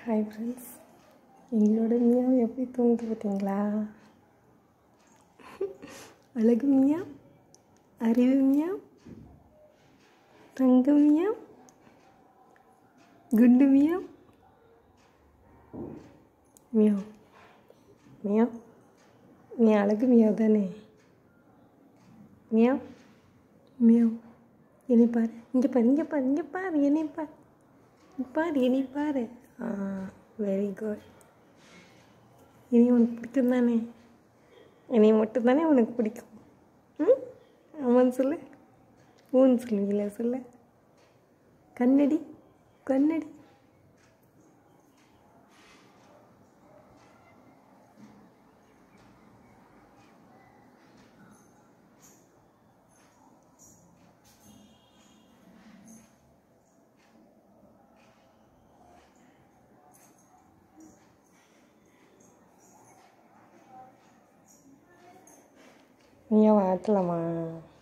hi friends எங்களோட மியாவை எப்படி தூங்குது பார்த்தீங்களா அழகு மியா அறிவு மியா தங்க மியா குண்டு மியா மியா மியா நீ அழகு மியா தானே மியா மியா என்னை பாரு இங்கே பாரு இங்கே பாரு இங்கே பாரு என்னை பாரு பாரு இனி பாரு ஆ வெரி குட் இனி உனக்கு பிடிக்கும் தானே இனி மட்டும்தானே உனக்கு பிடிக்கும் ம் ஆமான்னு சொல்லு ஊன்னு சொல்லுவீங்களா சொல்லு கண்ணடி கண்ணடி நீயா ஆட்டலாமா